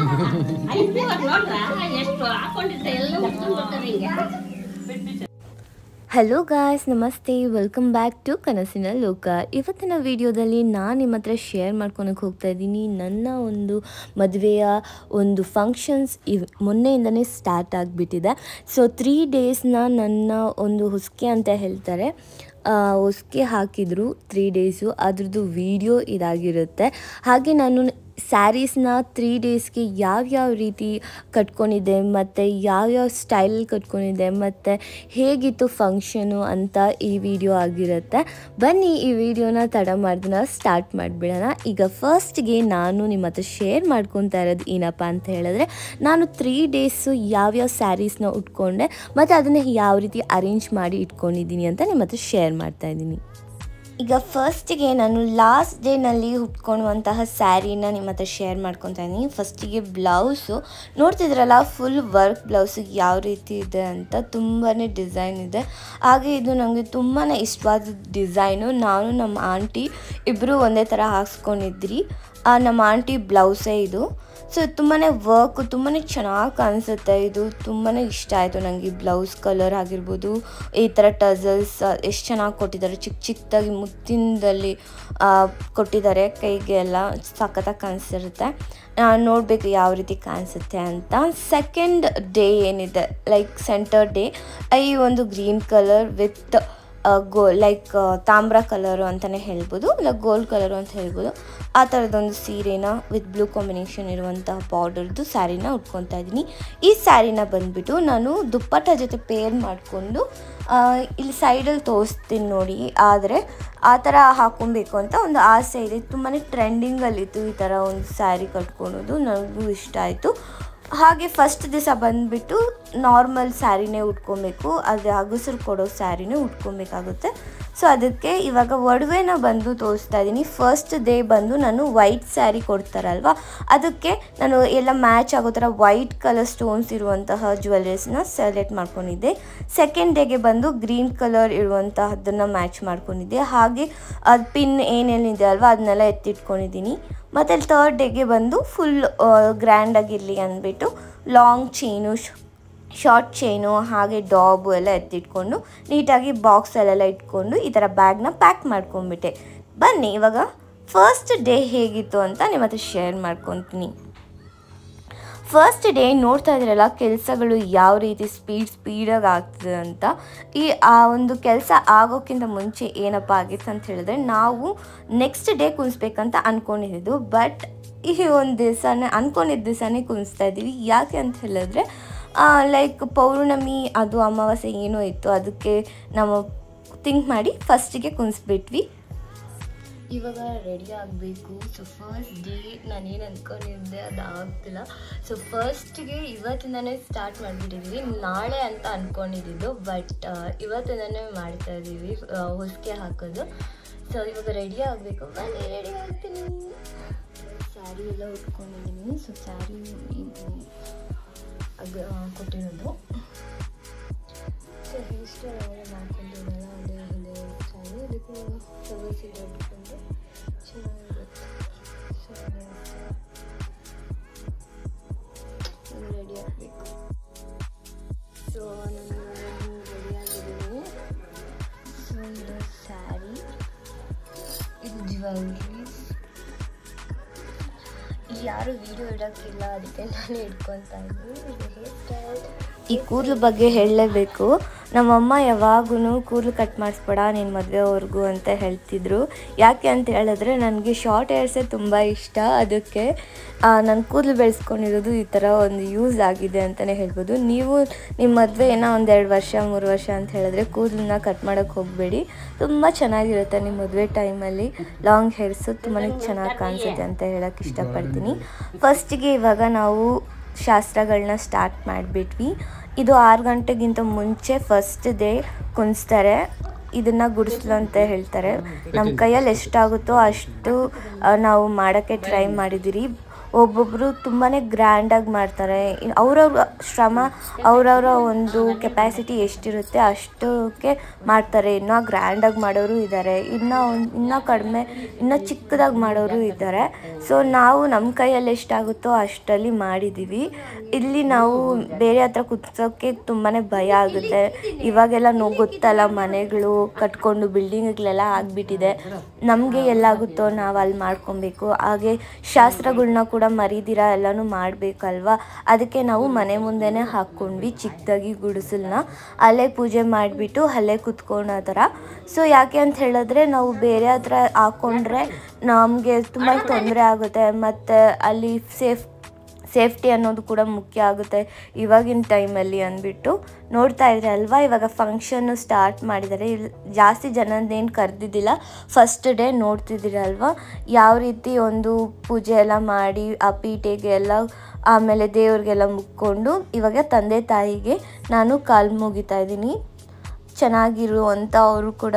ಐತೆ ಇವತ್ತು ನೋಡ್ರಾ ಎಷ್ಟು ಹಾಕೊಂಡಿರ್ತಾರೆ ಎಲ್ಲ ಉಟ್ಕೊಂಡು ಬರ್ತಾರೆ ಹಿಂಗೆ ಹಲೋ ಗಾಯ್ಸ್ ನಮಸ್ತೆ ವೆಲ್ಕಮ್ ಬ್ಯಾಕ್ ಟು ಕನಸಿನ ಲೋಕ ಇವತ್ತಿನ ವಿಡಿಯೋದಲ್ಲಿ ನಾನು ನಿಮ್ಮ ಹತ್ರ ಶೇರ್ ಮಾಡ್ಕೊಳಕ್ಕೆ ಹೋಗ್ತಾ ಇದ್ದೀನಿ ನನ್ನ ಒಂದು ಮದುವೆಯ ಒಂದು ಫಂಕ್ಷನ್ಸ್ ಇವ್ ಮೊನ್ನೆಯಿಂದನೇ ಸ್ಟಾರ್ಟ್ ಆಗಿಬಿಟ್ಟಿದೆ ಸೊ ತ್ರೀ ಡೇಸ್ನ ನನ್ನ ಒಂದು ಹೊಸ್ಕೆ ಅಂತ ಹೇಳ್ತಾರೆ ಹೊಸ್ಕೆ ಹಾಕಿದರು ತ್ರೀ ಡೇಸು ಅದ್ರದ್ದು ವಿಡಿಯೋ ಇದಾಗಿರುತ್ತೆ ಹಾಗೆ ನಾನು ಸ್ಯಾರೀಸ್ನ ತ್ರೀ ಡೇಸ್ಗೆ ಯಾವ್ಯಾವ ರೀತಿ ಕಟ್ಕೊಂಡಿದ್ದೆ ಮತ್ತು ಯಾವ್ಯಾವ ಸ್ಟೈಲಲ್ಲಿ ಕಟ್ಕೊಂಡಿದ್ದೆ ಮತ್ತು ಹೇಗಿತ್ತು ಫಂಕ್ಷನು ಅಂತ ಈ ವಿಡಿಯೋ ಆಗಿರುತ್ತೆ ಬನ್ನಿ ಈ ವಿಡಿಯೋನ ತಡ ಮಾಡ್ದನ್ನ ಸ್ಟಾರ್ಟ್ ಮಾಡಿಬಿಡೋಣ ಈಗ ಫಸ್ಟ್ಗೆ ನಾನು ನಿಮ್ಮ ಹತ್ರ ಶೇರ್ ಮಾಡ್ಕೊತಾ ಇರೋದು ಏನಪ್ಪ ಅಂತ ಹೇಳಿದ್ರೆ ನಾನು ತ್ರೀ ಡೇಸು ಯಾವ್ಯಾವ ಸ್ಯಾರೀಸ್ನ ಉಟ್ಕೊಂಡೆ ಮತ್ತು ಅದನ್ನು ಯಾವ ರೀತಿ ಅರೇಂಜ್ ಮಾಡಿ ಇಟ್ಕೊಂಡಿದ್ದೀನಿ ಅಂತ ನಿಮ್ಮ ಹತ್ರ ಶೇರ್ ಮಾಡ್ತಾ ಇದ್ದೀನಿ ಈಗ ಫಸ್ಟಿಗೆ ನಾನು ಲಾಸ್ಟ್ ಡೇನಲ್ಲಿ ಉಟ್ಕೊಳ್ಳುವಂತಹ ಸ್ಯಾರಿನ ನಿಮ್ಮ ಹತ್ರ ಶೇರ್ ಮಾಡ್ಕೊತಾ ಇದ್ದೀನಿ ಫಸ್ಟಿಗೆ ಬ್ಲೌಸು ನೋಡ್ತಿದ್ರಲ್ಲ ಫುಲ್ ವರ್ಕ್ ಬ್ಲೌಸು ಯಾವ ರೀತಿ ಇದೆ ಅಂತ ತುಂಬಾ ಡಿಸೈನ್ ಇದೆ ಹಾಗೆ ಇದು ನನಗೆ ತುಂಬಾ ಇಷ್ಟವಾದ ಡಿಸೈನು ನಾನು ನಮ್ಮ ಆಂಟಿ ಇಬ್ಬರು ಒಂದೇ ಥರ ಹಾಕ್ಸ್ಕೊಂಡಿದ್ರಿ ಆ, ನಮ್ಮ ಆಂಟಿ ಬ್ಲೌಸೇ ಇದು ಸೊ ತುಂಬಾ ವರ್ಕ್ ತುಂಬಾ ಚೆನ್ನಾಗಿ ಕಾಣಿಸುತ್ತೆ ಇದು ತುಂಬಾ ಇಷ್ಟ ಆಯಿತು ನನಗೆ ಬ್ಲೌಸ್ ಕಲರ್ ಆಗಿರ್ಬೋದು ಈ ಥರ ಟಸಲ್ಸ್ ಎಷ್ಟು ಚೆನ್ನಾಗಿ ಕೊಟ್ಟಿದ್ದಾರೆ ಚಿಕ್ಕ ಚಿಕ್ಕದಾಗಿ ಮುತ್ತಿನದಲ್ಲಿ ಆ, ಕೊಟ್ಟಿದ್ದಾರೆ ಕೈಗೆ ಎಲ್ಲ ಸಖತ್ತಾಗಿ ಕಾಣಿಸಿರುತ್ತೆ ನೋಡಬೇಕು ಯಾವ ರೀತಿ ಕಾಣಿಸುತ್ತೆ ಅಂತ ಸೆಕೆಂಡ್ ಡೇ ಏನಿದೆ ಲೈಕ್ ಸೆಂಟರ್ ಡೇ ಈ ಒಂದು ಗ್ರೀನ್ ಕಲರ್ ವಿತ್ ಗೋ ಲೈಕ್ ತಾಮ್ರ ಕಲರು ಅಂತಲೇ ಹೇಳ್ಬೋದು ಇಲ್ಲ ಗೋಲ್ಡ್ ಕಲರು ಅಂತ ಹೇಳ್ಬೋದು ಆ ಥರದೊಂದು ಸೀರೆನ ವಿತ್ ಬ್ಲೂ ಕಾಂಬಿನೇಷನ್ ಇರುವಂತಹ ಬಾರ್ಡರ್ದು ಸ್ಯಾರಿನ ಉಟ್ಕೊತಾ ಇದ್ದೀನಿ ಈ ಸ್ಯಾರಿನ ಬಂದುಬಿಟ್ಟು ನಾನು ದುಪ್ಪಟ್ಟ ಜೊತೆ ಪೇರ್ ಮಾಡಿಕೊಂಡು ಇಲ್ಲಿ ಸೈಡಲ್ಲಿ ತೋರಿಸ್ತೀನಿ ನೋಡಿ ಆದರೆ ಆ ಥರ ಹಾಕೊಬೇಕು ಅಂತ ಒಂದು ಆಸೆ ಇದೆ ತುಂಬಾ ಟ್ರೆಂಡಿಂಗಲ್ಲಿತ್ತು ಈ ಥರ ಒಂದು ಸ್ಯಾರಿ ಕಟ್ಕೊಳೋದು ನನಗೂ ಇಷ್ಟ ಆಯಿತು ಹಾಗೆ ಫಸ್ಟ್ ದಿವಸ ಬಂದುಬಿಟ್ಟು ನಾರ್ಮಲ್ ಸ್ಯಾರಿನೇ ಉಟ್ಕೊಬೇಕು ಅದು ಅಗಸರು ಕೊಡೋ ಸ್ಯಾರಿನೇ ಉಟ್ಕೊಬೇಕಾಗುತ್ತೆ ಸೊ ಅದಕ್ಕೆ ಇವಾಗ ಒಡವೆನ ಬಂದು ತೋರಿಸ್ತಾ ಇದ್ದೀನಿ ಫಸ್ಟ್ ಡೇ ಬಂದು ನಾನು ವೈಟ್ ಸ್ಯಾರಿ ಕೊಡ್ತಾರಲ್ವ ಅದಕ್ಕೆ ನಾನು ಎಲ್ಲ ಮ್ಯಾಚ್ ಆಗೋ ಥರ ವೈಟ್ ಕಲರ್ ಸ್ಟೋನ್ಸ್ ಇರುವಂತಹ ಜ್ಯುವೆಲ್ಲರೀಸ್ನ ಸೆಲೆಕ್ಟ್ ಮಾಡ್ಕೊಂಡಿದ್ದೆ ಸೆಕೆಂಡ್ ಡೇಗೆ ಬಂದು ಗ್ರೀನ್ ಕಲರ್ ಇರುವಂತಹದ್ದನ್ನು ಮ್ಯಾಚ್ ಮಾಡ್ಕೊಂಡಿದ್ದೆ ಹಾಗೆ ಅದು ಪಿನ್ ಏನೇನಿದೆ ಅಲ್ವಾ ಅದನ್ನೆಲ್ಲ ಎತ್ತಿಟ್ಕೊಂಡಿದ್ದೀನಿ ಮತ್ತು ತರ್ಡ್ ಡೇಗೆ ಬಂದು ಫುಲ್ ಗ್ರ್ಯಾಂಡಾಗಿರಲಿ ಅಂದ್ಬಿಟ್ಟು ಲಾಂಗ್ ಚೈನು ಶಾರ್ಟ್ ಚೈನು ಹಾಗೆ ಡಾಬು ಎಲ್ಲ ಎತ್ತಿಟ್ಕೊಂಡು ನೀಟಾಗಿ ಬಾಕ್ಸಲ್ಲೆಲ್ಲ ಇಟ್ಕೊಂಡು ಈ ಥರ ಬ್ಯಾಗ್ನ ಪ್ಯಾಕ್ ಮಾಡ್ಕೊಂಡ್ಬಿಟ್ಟೆ ಬನ್ನಿ ಇವಾಗ ಫಸ್ಟ್ ಡೇ ಹೇಗಿತ್ತು ಅಂತ ನಿಮ್ಮ ಹತ್ರ ಶೇರ್ ಮಾಡ್ಕೊತೀನಿ ಫಸ್ಟ್ ಡೇ ನೋಡ್ತಾ ಇದ್ರಲ್ಲ ಕೆಲಸಗಳು ಯಾವ ರೀತಿ ಸ್ಪೀಡ್ ಸ್ಪೀಡಾಗಿ ಆಗ್ತದೆ ಅಂತ ಈ ಆ ಒಂದು ಕೆಲಸ ಆಗೋಕ್ಕಿಂತ ಮುಂಚೆ ಏನಪ್ಪ ಆಗಿತ್ತು ಅಂತ ಹೇಳಿದ್ರೆ ನಾವು ನೆಕ್ಸ್ಟ್ ಡೇ ಕುಣಿಸ್ಬೇಕಂತ ಅಂದ್ಕೊಂಡಿದ್ದು ಬಟ್ ಈ ಒಂದು ದಿವಸನೇ ಅಂದ್ಕೊಂಡಿದ್ದ ದಿವಸನೇ ಕುಣಿಸ್ತಾ ಇದ್ದೀವಿ ಯಾಕೆ ಅಂತ ಹೇಳಿದ್ರೆ ಲೈಕ್ ಪೌರ್ಣಮಿ ಅದು ಅಮಾವಾಸ್ಯೆ ಏನೋ ಇತ್ತು ಅದಕ್ಕೆ ನಾವು ಥಿಂಕ್ ಮಾಡಿ ಫಸ್ಟಿಗೆ ಕುಣಿಸ್ಬಿಟ್ವಿ ಇವಾಗ ರೆಡಿ ಆಗಬೇಕು ಸೊ ಫಸ್ಟ್ ಡೇ ನಾನೇನು ಅಂದ್ಕೊಂಡಿದ್ದೆ ಅದು ಆಗ್ತಿಲ್ಲ ಸೊ ಫಸ್ಟ್ಗೆ ಇವತ್ತಿಂದನೇ ಸ್ಟಾರ್ಟ್ ಮಾಡಿಬಿಟ್ಟಿದ್ದೀವಿ ನಾಳೆ ಅಂತ ಅಂದ್ಕೊಂಡಿದ್ದು ಬಟ್ ಇವತ್ತಿಂದನೇ ಮಾಡ್ತಾ ಇದ್ದೀವಿ ಹೊಸಿಗೆ ಹಾಕೋದು ಸೊ ಇವಾಗ ರೆಡಿ ಆಗಬೇಕು ಬನ್ನಿ ರೆಡಿ ಆಗ್ತೀನಿ ಸ್ಯಾರಿ ಎಲ್ಲ ಉಟ್ಕೊಂಡಿದ್ದೀನಿ ಸೊ ಸ್ಯಾರಿ ಇದು ಅದು ಕೊಟ್ಟಿರೋದು ಸೊ ಹೇರ್ ಸ್ಟೈಲ್ ಅವೆಲ್ಲ ಮಾಡ್ಕೊಂಡಿದ್ದೆಲ್ಲ ಅದೇ ಹಿಂದೆ ಸ್ಟೈಲು ಇದಕ್ಕೆ ಫ್ಲವರ್ಸ್ ಎಲ್ಲ ಇಟ್ಕೊಂಡು ಚೆನ್ನಾಗಿರುತ್ತೆ ಸೊ ರೆಡಿ ಆಗಬೇಕು ಸೊ ನಾನು ರೆಡಿ ಆಗಿದ್ದೀನಿ ಸೊ ಇದು ಸ್ಯಾರಿ ಇದು ಜ್ಯುವೆಲ್ರೀಸ್ ಯಾರು ವಿಡಿಯೋ ಇಡೋಕ್ಕಿಲ್ಲ ಅದಕ್ಕೆ ನಾನು ಇಟ್ಕೊತಾ ಇದ್ದೀನಿ ಇದು ಹೇರ್ ಸ್ಟೈಲ್ ಈ ಕೂದಲು ಬಗ್ಗೆ ಹೇಳಲೇಬೇಕು ನಮ್ಮಮ್ಮ ಯಾವಾಗೂ ಕೂದಲು ಕಟ್ ಮಾಡಿಸ್ಬೇಡ ನಿನ್ನ ಮದುವೆವರೆಗೂ ಅಂತ ಹೇಳ್ತಿದ್ರು ಯಾಕೆ ಅಂತ ಹೇಳಿದ್ರೆ ನನಗೆ ಶಾರ್ಟ್ ಹೇರ್ಸೇ ತುಂಬ ಇಷ್ಟ ಅದಕ್ಕೆ ನಾನು ಕೂದಲು ಬೆಳೆಸ್ಕೊಂಡಿರೋದು ಈ ಥರ ಒಂದು ಯೂಸ್ ಆಗಿದೆ ಅಂತಲೇ ಹೇಳ್ಬೋದು ನೀವು ನಿಮ್ಮ ಮದುವೆ ಏನೋ ಒಂದೆರಡು ವರ್ಷ ಮೂರು ವರ್ಷ ಅಂತ ಹೇಳಿದ್ರೆ ಕೂದಲನ್ನ ಕಟ್ ಮಾಡೋಕ್ಕೆ ಹೋಗಬೇಡಿ ತುಂಬ ಚೆನ್ನಾಗಿರುತ್ತೆ ನಿಮ್ಮ ಮದುವೆ ಟೈಮಲ್ಲಿ ಲಾಂಗ್ ಹೇರ್ಸು ತುಂಬಾ ಚೆನ್ನಾಗಿ ಕಾಣಿಸುತ್ತೆ ಅಂತ ಹೇಳೋಕ್ಕೆ ಇಷ್ಟಪಡ್ತೀನಿ ಫಸ್ಟಿಗೆ ಇವಾಗ ನಾವು ಶಾಸ್ತ್ರಗಳನ್ನ ಸ್ಟಾರ್ಟ್ ಮಾಡಿಬಿಟ್ವಿ ಇದು ಆರು ಗಂಟೆಗಿಂತ ಮುಂಚೆ ಫಸ್ಟ್ ಡೇ ಕುಣಿಸ್ತಾರೆ ಇದನ್ನು ಗುಡಿಸ್ಲು ಅಂತ ಹೇಳ್ತಾರೆ ನಮ್ಮ ಕೈಯಲ್ಲಿ ಎಷ್ಟಾಗುತ್ತೋ ಅಷ್ಟು ಆ, ನಾವು ಮಾಡೋಕ್ಕೆ ಟ್ರೈ ಮಾಡಿದ್ದೀರಿ ಒಬ್ಬೊಬ್ಬರು ತುಂಬಾ ಗ್ರ್ಯಾಂಡಾಗಿ ಮಾಡ್ತಾರೆ ಇನ್ ಅವ್ರವ್ರ ಶ್ರಮ ಅವರವರ ಒಂದು ಕೆಪಾಸಿಟಿ ಎಷ್ಟಿರುತ್ತೆ ಅಷ್ಟಕ್ಕೆ ಮಾಡ್ತಾರೆ ಇನ್ನೂ ಗ್ರ್ಯಾಂಡಾಗಿ ಮಾಡೋರು ಇದ್ದಾರೆ ಇನ್ನೂ ಒಂದು ಇನ್ನೂ ಕಡಿಮೆ ಇನ್ನೂ ಚಿಕ್ಕದಾಗಿ ಮಾಡೋರು ಇದ್ದಾರೆ ಸೊ ನಾವು ನಮ್ಮ ಕೈಯಲ್ಲಿ ಎಷ್ಟಾಗುತ್ತೋ ಅಷ್ಟರಲ್ಲಿ ಮಾಡಿದ್ದೀವಿ ಇಲ್ಲಿ ನಾವು ಬೇರೆ ಹತ್ರ ಕುತ್ಸೋಕ್ಕೆ ತುಂಬಾ ಭಯ ಆಗುತ್ತೆ ಇವಾಗೆಲ್ಲ ನೋ ಗೊತ್ತಲ್ಲ ಮನೆಗಳು ಕಟ್ಕೊಂಡು ಬಿಲ್ಡಿಂಗ್ಗಳೆಲ್ಲ ಆಗಿಬಿಟ್ಟಿದೆ ನಮಗೆ ಎಲ್ಲಾಗುತ್ತೋ ನಾವು ಅಲ್ಲಿ ಮಾಡ್ಕೊಬೇಕು ಹಾಗೆ ಶಾಸ್ತ್ರಗಳ್ನ ಕೂಡ ಮರಿದಿರ ಎಲ್ಲನೂ ಮಾಡಬೇಕಲ್ವಾ ಅದಕ್ಕೆ ನಾವು ಮನೆ ಮುಂದೆನೇ ಹಾಕ್ಕೊಂಡ್ವಿ ಚಿಕ್ಕದಾಗಿ ಗುಡಿಸಲನ್ನ ಅಲ್ಲೇ ಪೂಜೆ ಮಾಡಿಬಿಟ್ಟು ಅಲ್ಲೇ ಕುತ್ಕೊಳೋ ಥರ ಸೊ ಯಾಕೆ ಅಂತ ಹೇಳಿದ್ರೆ ನಾವು ಬೇರೆ ಹತ್ರ ಹಾಕ್ಕೊಂಡ್ರೆ ನಮಗೆ ತುಂಬ ತೊಂದರೆ ಆಗುತ್ತೆ ಮತ್ತು ಅಲ್ಲಿ ಸೇಫ್ ಸೇಫ್ಟಿ ಅನ್ನೋದು ಕೂಡ ಮುಖ್ಯ ಆಗುತ್ತೆ ಇವಾಗಿನ ಟೈಮಲ್ಲಿ ಅಂದ್ಬಿಟ್ಟು ನೋಡ್ತಾ ಇದ್ರೆ ಅಲ್ವಾ ಇವಾಗ ಫಂಕ್ಷನ್ನು ಸ್ಟಾರ್ಟ್ ಮಾಡಿದ್ದಾರೆ ಇಲ್ಲಿ ಜಾಸ್ತಿ ಜನದೇನು ಕರೆದಿದ್ದಿಲ್ಲ ಫಸ್ಟ್ ಡೇ ನೋಡ್ತಿದ್ದೀರಲ್ವಾ ಯಾವ ರೀತಿ ಒಂದು ಪೂಜೆ ಎಲ್ಲ ಮಾಡಿ ಆ ಪೀಠೆಗೆ ಎಲ್ಲ ಆಮೇಲೆ ದೇವ್ರಿಗೆಲ್ಲ ಮುಕ್ಕೊಂಡು ಇವಾಗ ತಂದೆ ತಾಯಿಗೆ ನಾನು ಕಾಲು ಮುಗಿತಾ ಇದ್ದೀನಿ ಚೆನ್ನಾಗಿರು ಅಂತ ಅವರು ಕೂಡ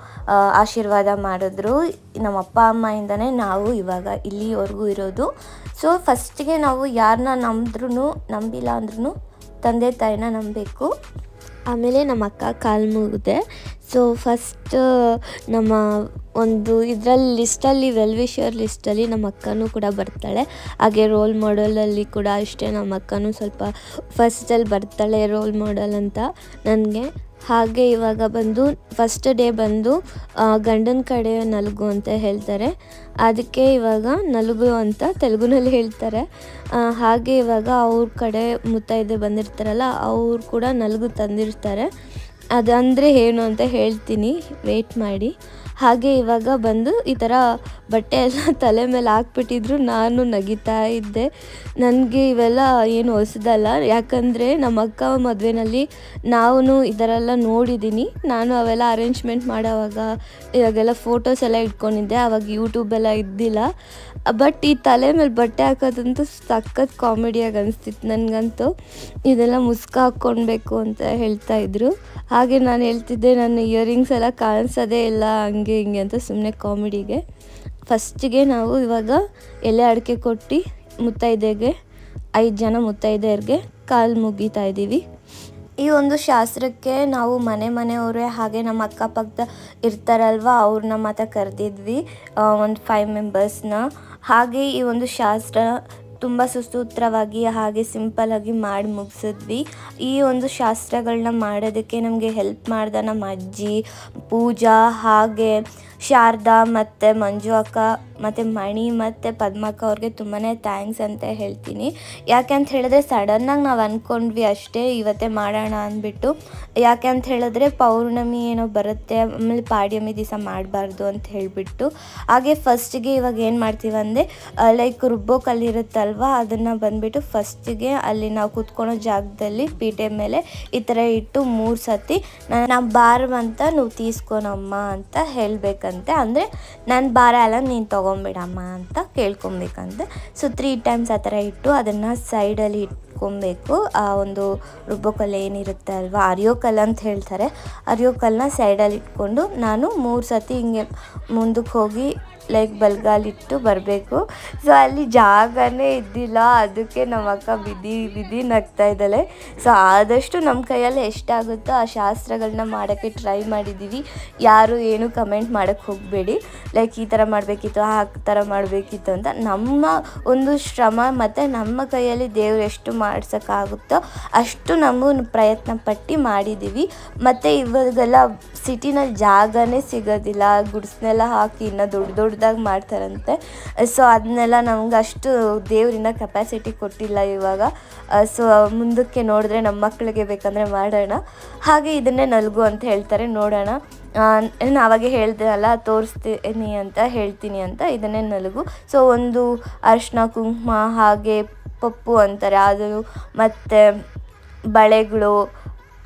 ಆಶೀರ್ವಾದ ಮಾಡಿದ್ರು ನಮ್ಮ ಅಪ್ಪ ಅಮ್ಮಯಿಂದನೇ ನಾವು ಇವಾಗ ಇಲ್ಲಿವರೆಗೂ ಇರೋದು ಸೊ ಫಸ್ಟಿಗೆ ನಾವು ಯಾರನ್ನ ನಂಬಿದ್ರೂ ನಂಬಿಲ್ಲ ಅಂದ್ರೂ ತಂದೆ ತಾಯಿನ ನಂಬಬೇಕು ಆಮೇಲೆ ನಮ್ಮ ಅಕ್ಕ ಕಾಲು ಮುಗಿದೆ ಸೊ ಫಸ್ಟ್ ನಮ್ಮ ಒಂದು ಇದರಲ್ಲಿ ಲಿಸ್ಟಲ್ಲಿ ವೆಲ್ವಿಷರ್ ಲಿಸ್ಟಲ್ಲಿ ನಮ್ಮ ಅಕ್ಕನೂ ಕೂಡ ಬರ್ತಾಳೆ ಹಾಗೆ ರೋಲ್ ಮಾಡೆಲಲ್ಲಿ ಕೂಡ ಅಷ್ಟೇ ನಮ್ಮ ಅಕ್ಕನೂ ಸ್ವಲ್ಪ ಫಸ್ಟಲ್ಲಿ ಬರ್ತಾಳೆ ರೋಲ್ ಮಾಡೆಲ್ ಅಂತ ನನಗೆ ಹಾಗೆ ಇವಾಗ ಬಂದು ಫಸ್ಟ್ ಡೇ ಬಂದು ಗಂಡನ ಕಡೆ ನಲ್ಗು ಅಂತ ಹೇಳ್ತಾರೆ ಅದಕ್ಕೆ ಇವಾಗ ನಲುಗು ಅಂತ ತೆಲುಗುನಲ್ಲಿ ಹೇಳ್ತಾರೆ ಆ, ಹಾಗೆ ಇವಾಗ ಅವ್ರ ಕಡೆ ಮುತ್ತೈದೆ ಬಂದಿರ್ತಾರಲ್ಲ ಅವ್ರು ಕೂಡ ನಲುಗು ತಂದಿರ್ತಾರೆ ಅದಂದರೆ ಏನು ಅಂತ ಹೇಳ್ತೀನಿ ವೆಯ್ಟ್ ಮಾಡಿ ಹಾಗೆ ಇವಾಗ ಬಂದು ಈ ಥರ ಬಟ್ಟೆ ಎಲ್ಲ ತಲೆ ಮೇಲೆ ಹಾಕ್ಬಿಟ್ಟಿದ್ರು ನಾನು ನಗಿತಾ ಇದ್ದೆ ನನಗೆ ಇವೆಲ್ಲ ಏನು ಹೊಸದಲ್ಲ ಯಾಕಂದರೆ ನಮ್ಮ ಅಕ್ಕ ಮದುವೆನಲ್ಲಿ ನಾನು ಇದರೆಲ್ಲ ನೋಡಿದ್ದೀನಿ ನಾನು ಅವೆಲ್ಲ ಅರೇಂಜ್ಮೆಂಟ್ ಮಾಡೋವಾಗ ಇವಾಗೆಲ್ಲ ಫೋಟೋಸ್ ಎಲ್ಲ ಇಟ್ಕೊಂಡಿದ್ದೆ ಆವಾಗ ಯೂಟ್ಯೂಬೆಲ್ಲ ಇದ್ದಿಲ್ಲ ಬಟ್ ಈ ತಲೆ ಮೇಲೆ ಬಟ್ಟೆ ಹಾಕೋದಂತೂ ಸಖತ್ ಕಾಮಿಡಿಯಾಗಿ ಅನಿಸ್ತಿತ್ತು ನನಗಂತೂ ಇದೆಲ್ಲ ಮುಸ್ಕ ಹಾಕ್ಕೊಳ್ಬೇಕು ಅಂತ ಹೇಳ್ತಾ ಇದ್ರು ಹಾಗೆ ನಾನು ಹೇಳ್ತಿದ್ದೆ ನನ್ನ ಇಯರಿಂಗ್ಸ್ ಎಲ್ಲ ಕಾಣಿಸೋದೇ ಇಲ್ಲ ಹಂಗೆ ಹಿಂಗೆ ಅಂತ ಸುಮ್ಮನೆ ಕಾಮಿಡಿಗೆ ಫಸ್ಟಿಗೆ ನಾವು ಇವಾಗ ಎಲೆ ಅಡಿಕೆ ಕೊಟ್ಟು ಮುತ್ತೈದೆಗೆ ಐದು ಜನ ಮುತ್ತೈದೆಯರಿಗೆ ಕಾಲು ಮುಗಿತಾ ಇದ್ದೀವಿ ಈ ಒಂದು ಶಾಸ್ತ್ರಕ್ಕೆ ನಾವು ಮನೆ ಮನೆಯವರೇ ಹಾಗೆ ನಮ್ಮ ಅಕ್ಕಪಕ್ಕ ಇರ್ತಾರಲ್ವ ಅವ್ರನ್ನ ಮಾತ್ರ ಕರೆದಿದ್ವಿ ಒಂದು ಫೈವ್ ಮೆಂಬರ್ಸ್ನ ಹಾಗೆ ಈ ಒಂದು ಶಾಸ್ತ್ರ ತುಂಬ ಸುಸೂತ್ರವಾಗಿ ಹಾಗೆ ಸಿಂಪಲ್ಲಾಗಿ ಮಾಡಿ ಮುಗಿಸಿದ್ವಿ ಈ ಒಂದು ಶಾಸ್ತ್ರಗಳನ್ನ ಮಾಡೋದಕ್ಕೆ ನಮಗೆ ಹೆಲ್ಪ್ ಮಾಡ್ದ ನಮ್ಮ ಅಜ್ಜಿ ಪೂಜಾ ಹಾಗೆ ಶಾರದಾ ಮತ್ತು ಮಂಜು ಅಕ್ಕ ಮತ್ತು ಮಣಿ ಮತ್ತು ಪದ್ಮಕ್ಕ ಅವ್ರಿಗೆ ತುಂಬಾ ಥ್ಯಾಂಕ್ಸ್ ಅಂತ ಹೇಳ್ತೀನಿ ಯಾಕೆ ಅಂತ ಹೇಳಿದ್ರೆ ಸಡನ್ನಾಗಿ ನಾವು ಅಂದ್ಕೊಂಡ್ವಿ ಅಷ್ಟೇ ಇವತ್ತೇ ಮಾಡೋಣ ಅಂದ್ಬಿಟ್ಟು ಯಾಕೆ ಅಂತ ಹೇಳಿದ್ರೆ ಪೌರ್ಣಮಿ ಏನೋ ಬರುತ್ತೆ ಆಮೇಲೆ ಪಾಡ್ಯಮಿ ದಿವಸ ಮಾಡಬಾರ್ದು ಅಂತ ಹೇಳಿಬಿಟ್ಟು ಹಾಗೆ ಫಸ್ಟಿಗೆ ಇವಾಗ ಏನು ಮಾಡ್ತೀವಿ ಅಂದರೆ ಲೈಕ್ ರುಬ್ಬೋ ಕಲ್ಲಿರುತ್ತಲ್ವ ಅದನ್ನು ಬಂದುಬಿಟ್ಟು ಫಸ್ಟಿಗೆ ಅಲ್ಲಿ ನಾವು ಕೂತ್ಕೊಳ್ಳೋ ಜಾಗದಲ್ಲಿ ಪೀಠೆ ಮೇಲೆ ಈ ಥರ ಇಟ್ಟು ಮೂರು ಸತಿ ನಾವು ಬಾರವಂತ ನೀವು ತೀಸ್ಕೊನಮ್ಮ ಅಂತ ಹೇಳಬೇಕಂತೆ ಅಂದರೆ ನನ್ನ ಭಾರ ಎಲ್ಲ ನೀನು ತೊಗೊಂಬಿಡಮ್ಮ ಅಂತ ಕೇಳ್ಕೊಬೇಕಂತೆ ಸೊ ತ್ರೀ ಟೈಮ್ಸ್ ಆ ಥರ ಇಟ್ಟು ಅದನ್ನು ಸೈಡಲ್ಲಿ ಇಟ್ಕೊಬೇಕು ಆ ಒಂದು ರುಬ್ಬೋಕಲ್ಲು ಏನಿರುತ್ತೆ ಅಲ್ವಾ ಅರಿಯೋಕಲ್ಲು ಅಂತ ಹೇಳ್ತಾರೆ ಅರಿಯೋಕಲ್ಲನ್ನ ಸೈಡಲ್ಲಿ ಇಟ್ಕೊಂಡು ನಾನು ಮೂರು ಸತಿ ಹಿಂಗೆ ಮುಂದಕ್ಕೆ ಹೋಗಿ ಲೈಕ್ ಬಲ್ಗಾಲಿಟ್ಟು ಬರಬೇಕು ಸೊ ಅಲ್ಲಿ ಜಾಗನೇ ಇದ್ದಿಲ್ಲ ಅದಕ್ಕೆ ನಮ್ಮ ಅಕ್ಕ ಬಿದ್ದಿ ಬಿದ್ದಿ ನಗ್ತಾ ಇದ್ದಾಳೆ ಸೊ ಆದಷ್ಟು ನಮ್ಮ ಕೈಯಲ್ಲಿ ಎಷ್ಟಾಗುತ್ತೋ ಆ ಶಾಸ್ತ್ರಗಳನ್ನ ಮಾಡೋಕ್ಕೆ ಟ್ರೈ ಮಾಡಿದ್ದೀವಿ ಯಾರು ಏನು ಕಮೆಂಟ್ ಮಾಡೋಕ್ಕೆ ಹೋಗಬೇಡಿ ಲೈಕ್ ಈ ಥರ ಮಾಡಬೇಕಿತ್ತು ಆ ಥರ ಮಾಡಬೇಕಿತ್ತು ಅಂತ ನಮ್ಮ ಒಂದು ಶ್ರಮ ಮತ್ತು ನಮ್ಮ ಕೈಯಲ್ಲಿ ದೇವ್ರು ಎಷ್ಟು ಮಾಡ್ಸೋಕ್ಕಾಗುತ್ತೋ ಅಷ್ಟು ನಾವು ಪ್ರಯತ್ನ ಪಟ್ಟು ಮಾಡಿದ್ದೀವಿ ಮತ್ತು ಇವಾಗೆಲ್ಲ ಸಿಟಿನಲ್ಲಿ ಜಾಗನೇ ಸಿಗೋದಿಲ್ಲ ಗುಡ್ಸ್ನೆಲ್ಲ ಹಾಕಿ ಇನ್ನೂ ದೊಡ್ಡ ದೊಡ್ಡದಾಗಿ ಮಾಡ್ತಾರಂತೆ ಸೊ ಅದನ್ನೆಲ್ಲ ನಮ್ಗೆ ಅಷ್ಟು ದೇವರಿಂದ ಕೆಪಾಸಿಟಿ ಕೊಟ್ಟಿಲ್ಲ ಇವಾಗ ಸೊ ಮುಂದಕ್ಕೆ ನೋಡಿದ್ರೆ ನಮ್ಮ ಮಕ್ಕಳಿಗೆ ಬೇಕಂದರೆ ಮಾಡೋಣ ಹಾಗೆ ಇದನ್ನೇ ನಲ್ಗು ಅಂತ ಹೇಳ್ತಾರೆ ನೋಡೋಣ ನಾನು ಅವಾಗೆ ಹೇಳ್ದೆ ಅಲ್ಲ ತೋರಿಸ್ತೀನಿ ಅಂತ ಹೇಳ್ತೀನಿ ಅಂತ ಇದನ್ನೇ ನಲುಗು ಸೊ ಒಂದು ಅರಿಶಿನ ಕುಂಕುಮ ಹಾಗೆ ಪಪ್ಪು ಅಂತಾರೆ ಅದು ಮತ್ತು ಬಳೆಗಳು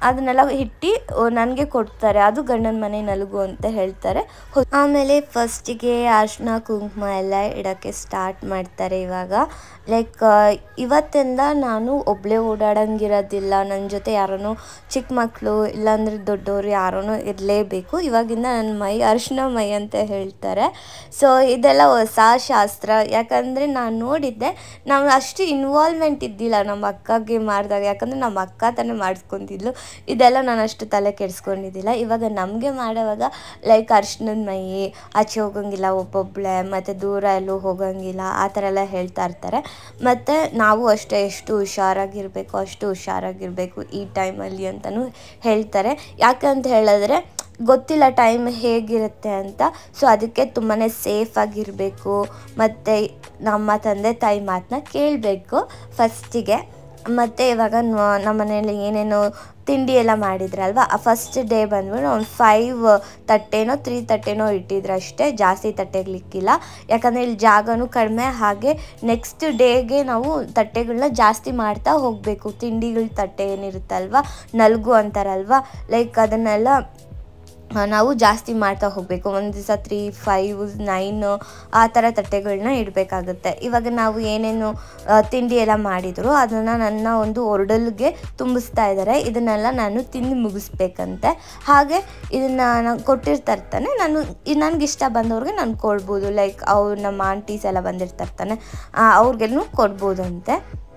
ಅದನ್ನೆಲ್ಲ ಇಟ್ಟು ನನಗೆ ಕೊಡ್ತಾರೆ ಅದು ಗಂಡನ ಮನೆ ನಲುಗು ಅಂತ ಹೇಳ್ತಾರೆ ಹೊ- ಆಮೇಲೆ ಫಸ್ಟಿಗೆ ಅರ್ಶಿನ ಕುಂಕುಮ ಎಲ್ಲ ಇಡೋಕ್ಕೆ ಸ್ಟಾರ್ಟ್ ಮಾಡ್ತಾರೆ ಇವಾಗ ಲೈಕ್ ಇವತ್ತಿಂದ ನಾನು ಒಬ್ಬಳೇ ಓಡಾಡಂಗಿರೋದಿಲ್ಲ ನನ್ನ ಜೊತೆ ಯಾರೂ ಚಿಕ್ಕ ಮಕ್ಕಳು ಇಲ್ಲಾಂದ್ರೆ ದೊಡ್ಡವರು ಯಾರೂ ಇರಲೇಬೇಕು ಇವಾಗಿಂದ ನನ್ನ ಮೈ ಅರಿಶಿನ ಮೈ ಅಂತ ಹೇಳ್ತಾರೆ ಸೊ ಇದೆಲ್ಲ ಹೊಸ ಶಾಸ್ತ್ರ ಯಾಕಂದರೆ ನಾನು ನೋಡಿದ್ದೆ ನಾವು ಅಷ್ಟು ಇನ್ವಾಲ್ವ್ಮೆಂಟ್ ಇದ್ದಿಲ್ಲ ನಮ್ಮ ಅಕ್ಕಗೆ ಮಾಡಿದಾಗ ಯಾಕಂದರೆ ನಮ್ಮ ಅಕ್ಕ ತಾನೇ ಮಾಡಿಸ್ಕೊತಿದ್ಲು ಇದೆಲ್ಲ ನಾನು ಅಷ್ಟು ತಲೆ ಕೆಡಿಸ್ಕೊಂಡಿದ್ದಿಲ್ಲ ಇವಾಗ ನಮಗೆ ಮಾಡೋವಾಗ ಲೈಕ್ ಅರ್ಶಿನದ ಮೈ ಆಚೆ ಹೋಗಂಗಿಲ್ಲ ಒಬ್ಬೊಬ್ಬಳೆ ಮತ್ತು ದೂರ ಎಲ್ಲೂ ಹೋಗಂಗಿಲ್ಲ ಆ ಥರ ಎಲ್ಲ ಹೇಳ್ತಾ ಇರ್ತಾರೆ ಮತ್ತು ನಾವು ಅಷ್ಟೇ ಎಷ್ಟು ಹುಷಾರಾಗಿರಬೇಕು ಅಷ್ಟು ಹುಷಾರಾಗಿರಬೇಕು ಈ ಟೈಮಲ್ಲಿ ಅಂತಲೂ ಹೇಳ್ತಾರೆ ಯಾಕಂತ ಹೇಳಿದ್ರೆ ಗೊತ್ತಿಲ್ಲ ಟೈಮ್ ಹೇಗಿರುತ್ತೆ ಅಂತ ಸೊ ಅದಕ್ಕೆ ತುಂಬಾ ಸೇಫಾಗಿರಬೇಕು ಮತ್ತು ನಮ್ಮ ತಂದೆ ತಾಯಿ ಮಾತನ್ನ ಕೇಳಬೇಕು ಫಸ್ಟಿಗೆ ಮತ್ತು ಇವಾಗ ನ- ನಮ್ಮ ಮನೇಲಿ ಏನೇನು ತಿಂಡಿ ಎಲ್ಲ ಮಾಡಿದ್ರಲ್ವ ಆ ಫಸ್ಟ್ ಡೇ ಬಂದ್ಬಿಟ್ಟು ಒಂದು ಫೈವ್ ತಟ್ಟೆನೋ ತ್ರೀ ತಟ್ಟೆನೋ ಇಟ್ಟಿದ್ರು ಅಷ್ಟೇ ಜಾಸ್ತಿ ತಟ್ಟೆಗಳಿಕ್ಕಿಲ್ಲ ಯಾಕಂದರೆ ಇಲ್ಲಿ ಜಾಗನೂ ಕಡಿಮೆ ಹಾಗೆ ನೆಕ್ಸ್ಟ್ ಡೇಗೆ ನಾವು ತಟ್ಟೆಗಳನ್ನ ಜಾಸ್ತಿ ಮಾಡ್ತಾ ಹೋಗಬೇಕು ತಿಂಡಿಗಳ ತಟ್ಟೆ ಏನಿರುತ್ತಲ್ವ ನಲ್ಗು ಅಂತಾರಲ್ವ ಲೈಕ್ ಅದನ್ನೆಲ್ಲ ಆ, ನಾವು ಜಾಸ್ತಿ ಮಾಡ್ತಾ ಹೋಗಬೇಕು ಒಂದು ದಿವಸ ತ್ರೀ ಫೈವ್ ನೈನ್ ಆ ಥರ ತಟ್ಟೆಗಳನ್ನ ಇಡಬೇಕಾಗುತ್ತೆ ಇವಾಗ ನಾವು ಏನೇನು ಆ, ತಿಂಡಿ ಎಲ್ಲ ಮಾಡಿದ್ರು ಅದನ್ನು ನನ್ನ ಒಂದು ಒರ್ಡಲ್ಗೆ ತುಂಬಿಸ್ತಾ ಇದ್ದಾರೆ ಇದನ್ನೆಲ್ಲ ನಾನು ತಿಂದು ಮುಗಿಸ್ಬೇಕಂತೆ ಹಾಗೆ ಇದನ್ನು ನಾನು ಕೊಟ್ಟಿರ್ತಾರೆ ತಾನೆ ನಾನು ನನಗೆ ಇಷ್ಟ ಬಂದವ್ರಿಗೆ ನಾನು ಕೊಡ್ಬೋದು ಲೈಕ್ ಅವ್ರು ನಮ್ಮ ಆಂಟೀಸ್ ಎಲ್ಲ ಬಂದಿರ್ತಾರೆ ತಾನೆ ಅವ್ರಿಗೆಲ್ಲೂ ಕೊಡ್ಬೋದಂತೆ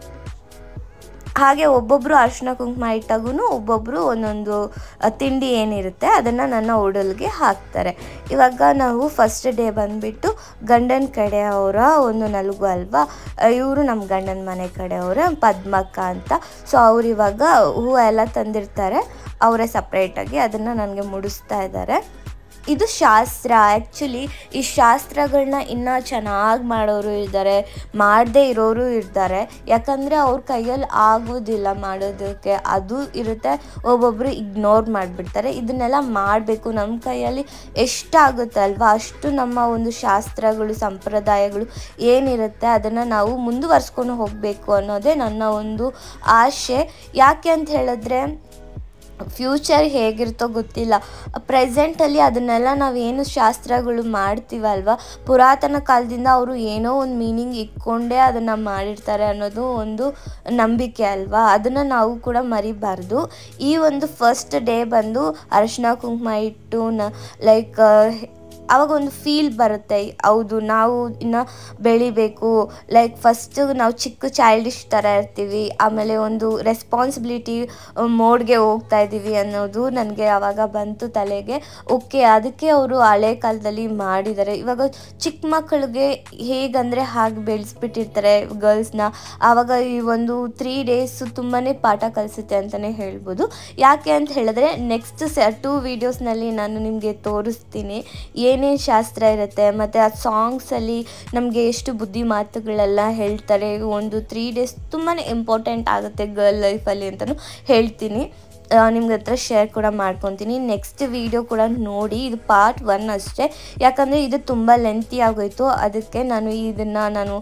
ಹಾಗೆ ಒಬ್ಬೊಬ್ಬರು ಅರಿಶಿನ ಕುಂಕುಮ ಇಟ್ಟಾಗೂ ಒಬ್ಬೊಬ್ಬರು ಒಂದೊಂದು ಅ, ತಿಂಡಿ ಏನಿರುತ್ತೆ ಅದನ್ನು ನನ್ನ ಒಡಲ್ಗೆ ಹಾಕ್ತಾರೆ ಇವಾಗ ನಾವು ಫಸ್ಟ್ ಡೇ ಬಂದುಬಿಟ್ಟು ಗಂಡನ ಕಡೆಯವರ ಒಂದು ನಲುಗು ಅಲ್ವಾ ಇವರು ನಮ್ಮ ಗಂಡನ ಮನೆ ಕಡೆಯವರ ಪದ್ಮಕ್ಕ ಅಂತ ಸೊ ಅವ್ರು ಇವಾಗ ಹೂವು ಎಲ್ಲ ತಂದಿರ್ತಾರೆ ಅವರೇ ಸಪ್ರೇಟಾಗಿ ಅದನ್ನು ನನಗೆ ಮುಡಿಸ್ತಾ ಇದ್ದಾರೆ ಇದು ಶಾಸ್ತ್ರ ಆ್ಯಕ್ಚುಲಿ ಈ ಶಾಸ್ತ್ರಗಳನ್ನ ಇನ್ನೂ ಚೆನ್ನಾಗಿ ಮಾಡೋರು ಇದ್ದಾರೆ ಮಾಡದೇ ಇರೋರು ಇರ್ತಾರೆ ಯಾಕಂದರೆ ಅವ್ರ ಕೈಯಲ್ಲಿ ಆಗೋದಿಲ್ಲ ಮಾಡೋದಕ್ಕೆ ಅದು ಇರುತ್ತೆ ಒಬ್ಬೊಬ್ಬರು ಇಗ್ನೋರ್ ಮಾಡಿಬಿಡ್ತಾರೆ ಇದನ್ನೆಲ್ಲ ಮಾಡಬೇಕು ನಮ್ಮ ಕೈಯಲ್ಲಿ ಎಷ್ಟಾಗುತ್ತೆ ಅಲ್ವಾ ಅಷ್ಟು ನಮ್ಮ ಒಂದು ಶಾಸ್ತ್ರಗಳು ಸಂಪ್ರದಾಯಗಳು ಏನಿರುತ್ತೆ ಅದನ್ನು ನಾವು ಮುಂದುವರ್ಸ್ಕೊಂಡು ಹೋಗಬೇಕು ಅನ್ನೋದೇ ನನ್ನ ಒಂದು ಆಸೆ ಯಾಕೆ ಅಂತ ಹೇಳಿದ್ರೆ ಫ್ಯೂಚರ್ ಹೇಗಿರುತ್ತೋ ಗೊತ್ತಿಲ್ಲ ಪ್ರೆಸೆಂಟಲ್ಲಿ ಅದನ್ನೆಲ್ಲ ನಾವೇನು ಶಾಸ್ತ್ರಗಳು ಮಾಡ್ತೀವಲ್ವ ಪುರಾತನ ಕಾಲದಿಂದ ಅವರು ಏನೋ ಒಂದು ಮೀನಿಂಗ್ ಇಟ್ಕೊಂಡೇ ಅದನ್ನು ಮಾಡಿರ್ತಾರೆ ಅನ್ನೋದು ಒಂದು ನಂಬಿಕೆ ಅಲ್ವಾ ಅದನ್ನು ನಾವು ಕೂಡ ಮರಿಬಾರ್ದು ಈ ಒಂದು ಫಸ್ಟ್ ಡೇ ಬಂದು ಅರಿಶಿನ ಕುಂಕುಮ ಇಟ್ಟು ನ ಲೈಕ್ ಆವಾಗ ಒಂದು ಫೀಲ್ ಬರುತ್ತೆ ಹೌದು ನಾವು ಇನ್ನು ಬೆಳಿಬೇಕು ಲೈಕ್ ಫಸ್ಟು ನಾವು ಚಿಕ್ಕ ಚೈಲ್ಡಿಶ್ ಥರ ಇರ್ತೀವಿ ಆಮೇಲೆ ಒಂದು ರೆಸ್ಪಾನ್ಸಿಬಿಲಿಟಿ ಮೋಡ್ಗೆ ಹೋಗ್ತಾ ಇದ್ದೀವಿ ಅನ್ನೋದು ನನಗೆ ಆವಾಗ ಬಂತು ತಲೆಗೆ ಓಕೆ ಅದಕ್ಕೆ ಅವರು ಹಳೆ ಕಾಲದಲ್ಲಿ ಮಾಡಿದ್ದಾರೆ ಇವಾಗ ಚಿಕ್ಕ ಮಕ್ಕಳಿಗೆ ಹೇಗಂದರೆ ಹಾಗೆ ಬೆಳೆಸ್ಬಿಟ್ಟಿರ್ತಾರೆ ಗರ್ಲ್ಸ್ನ ಆವಾಗ ಈ ಒಂದು ತ್ರೀ ಡೇಸ್ ತುಂಬಾ ಪಾಠ ಕಲಿಸುತ್ತೆ ಅಂತಲೇ ಹೇಳ್ಬೋದು ಯಾಕೆ ಅಂತ ಹೇಳಿದ್ರೆ ನೆಕ್ಸ್ಟ್ ಸ ಟೂ ವೀಡಿಯೋಸ್ನಲ್ಲಿ ನಾನು ನಿಮಗೆ ತೋರಿಸ್ತೀನಿ ಏನೇನು ಶಾಸ್ತ್ರ ಇರುತ್ತೆ ಮತ್ತು ಆ ಸಾಂಗ್ಸಲ್ಲಿ ನಮಗೆ ಎಷ್ಟು ಬುದ್ಧಿ ಮಾತುಗಳೆಲ್ಲ ಹೇಳ್ತಾರೆ ಒಂದು ತ್ರೀ ಡೇಸ್ ತುಂಬಾ ಇಂಪಾರ್ಟೆಂಟ್ ಆಗುತ್ತೆ ಗರ್ಲ್ ಲೈಫಲ್ಲಿ ಅಂತಲೂ ಹೇಳ್ತೀನಿ ನಿಮ್ಗೆ ಹತ್ರ ಶೇರ್ ಕೂಡ ಮಾಡ್ಕೊತೀನಿ ನೆಕ್ಸ್ಟ್ ವಿಡಿಯೋ ಕೂಡ ನೋಡಿ ಇದು ಪಾರ್ಟ್ ಒನ್ ಅಷ್ಟೇ ಯಾಕಂದರೆ ಇದು ತುಂಬ ಲೆಂತಿ ಆಗೋಯ್ತು ಅದಕ್ಕೆ ನಾನು ಇದನ್ನು ನಾನು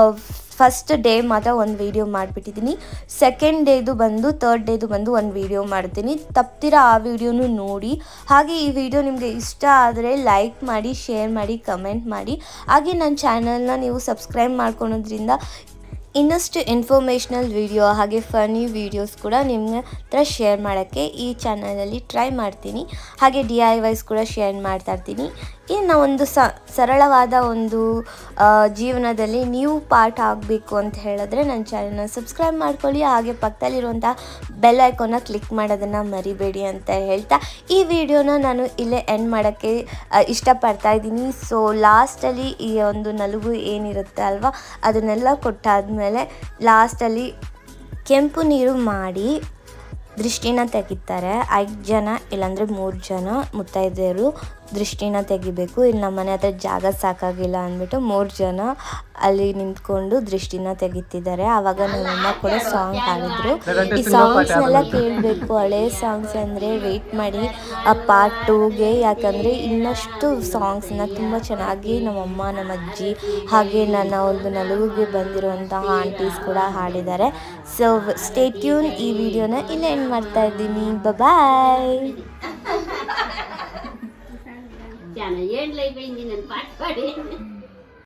ಫಸ್ಟ್ ಡೇ ಮಾತ್ರ ಒಂದು ವೀಡಿಯೋ ಮಾಡಿಬಿಟ್ಟಿದ್ದೀನಿ ಸೆಕೆಂಡ್ ಡೇದು ಬಂದು ತರ್ಡ್ ಡೇದು ಬಂದು ಒಂದು ವೀಡಿಯೋ ಮಾಡ್ತೀನಿ ತಪ್ತಿರ ಆ ವಿಡಿಯೋನು ನೋಡಿ ಹಾಗೆ ಈ ವಿಡಿಯೋ ನಿಮಗೆ ಇಷ್ಟ ಆದರೆ ಲೈಕ್ ಮಾಡಿ ಶೇರ್ ಮಾಡಿ ಕಮೆಂಟ್ ಮಾಡಿ ಹಾಗೆ ನನ್ನ ಚಾನಲ್ನ ನೀವು ಸಬ್ಸ್ಕ್ರೈಬ್ ಮಾಡ್ಕೊಳೋದ್ರಿಂದ ಇನ್ನಷ್ಟು ಇನ್ಫಾರ್ಮೇಷ್ನಲ್ ವಿಡಿಯೋ ಹಾಗೆ ಫನಿ ವೀಡಿಯೋಸ್ ಕೂಡ ನಿಮ್ಮ ಹತ್ರ ಶೇರ್ ಮಾಡೋಕ್ಕೆ ಈ ಚಾನಲಲ್ಲಿ ಟ್ರೈ ಮಾಡ್ತೀನಿ ಹಾಗೆ ಡಿ ಐ ವೈಸ್ ಕೂಡ ಶೇರ್ ಮಾಡ್ತಾ ಇರ್ತೀನಿ ಇನ್ನು ಒಂದು ಸ ಸರಳವಾದ ಒಂದು ಆ, ಜೀವನದಲ್ಲಿ ನೀವು ಪಾಠ ಆಗಬೇಕು ಅಂತ ಹೇಳಿದ್ರೆ ನನ್ನ ಚಾನಲ್ನ ಸಬ್ಸ್ಕ್ರೈಬ್ ಮಾಡ್ಕೊಳ್ಳಿ ಹಾಗೆ ಪಕ್ಕದಲ್ಲಿರುವಂಥ ಬೆಲ್ ಐಕಾನ್ನ ಕ್ಲಿಕ್ ಮಾಡೋದನ್ನು ಮರಿಬೇಡಿ ಅಂತ ಹೇಳ್ತಾ ಈ ವಿಡಿಯೋನ ನಾನು ಇಲ್ಲೇ ಎಂಡ್ ಮಾಡೋಕ್ಕೆ ಆ, ಇಷ್ಟಪಡ್ತಾ ಇದ್ದೀನಿ ಸೊ ಲಾಸ್ಟಲ್ಲಿ ಈ ಒಂದು ನಲುಗು ಏನಿರುತ್ತೆ ಅಲ್ವಾ ಅದನ್ನೆಲ್ಲ ಕೊಟ್ಟಾದಮೇಲೆ ಲಾಸ್ಟಲ್ಲಿ ಕೆಂಪು ನೀರು ಮಾಡಿ ದೃಷ್ಟಿನ ತೆಗಿತಾರೆ ಐದು ಜನ ಇಲ್ಲಾಂದರೆ ಮೂರು ಜನ ಮುತ್ತೈದೆಯರು ದೃಷ್ಟಿನ ತೆಗಿಬೇಕು ಇಲ್ಲಿ ನಮ್ಮ ಮನೆ ಹತ್ರ ಜಾಗ ಸಾಕಾಗಿಲ್ಲ ಅಂದ್ಬಿಟ್ಟು ಮೂರು ಜನ ಅಲ್ಲಿ ನಿಂತ್ಕೊಂಡು ದೃಷ್ಟಿನ ತೆಗಿತಿದ್ದಾರೆ ಆವಾಗ ನಮ್ಮಮ್ಮ ಕೂಡ ಸಾಂಗ್ ಹಾಡಿದ್ರು ಈ ಸಾಂಗ್ಸ್ನೆಲ್ಲ ಕೇಳಬೇಕು ಹಳೆ ಸಾಂಗ್ಸ್ ಅಂದರೆ ವೆಯ್ಟ್ ಮಾಡಿ ಆ ಪಾರ್ಟ್ ಟೂಗೆ ಯಾಕಂದರೆ ಇನ್ನಷ್ಟು ಸಾಂಗ್ಸ್ನ ತುಂಬ ಚೆನ್ನಾಗಿ ನಮ್ಮಮ್ಮ ನಮ್ಮ ಅಜ್ಜಿ ಹಾಗೆ ನನ್ನ ಒಂದು ನಲುಗುಗೆ ಬಂದಿರುವಂತಹ ಆಂಟೀಸ್ ಕೂಡ ಹಾಡಿದ್ದಾರೆ ಸೊ ಸ್ಟೇ ಟ್ಯೂನ್ ಈ ವಿಡಿಯೋನ ಇಲ್ಲೇ ಎಂಡ್ ಎಂಡ್ ಮಾಡ್ತಾ ಇದ್ದೀನಿ ಬಾಯ್ చాలా ఏండ్లు అయిపోయింది నేను పాట పాడి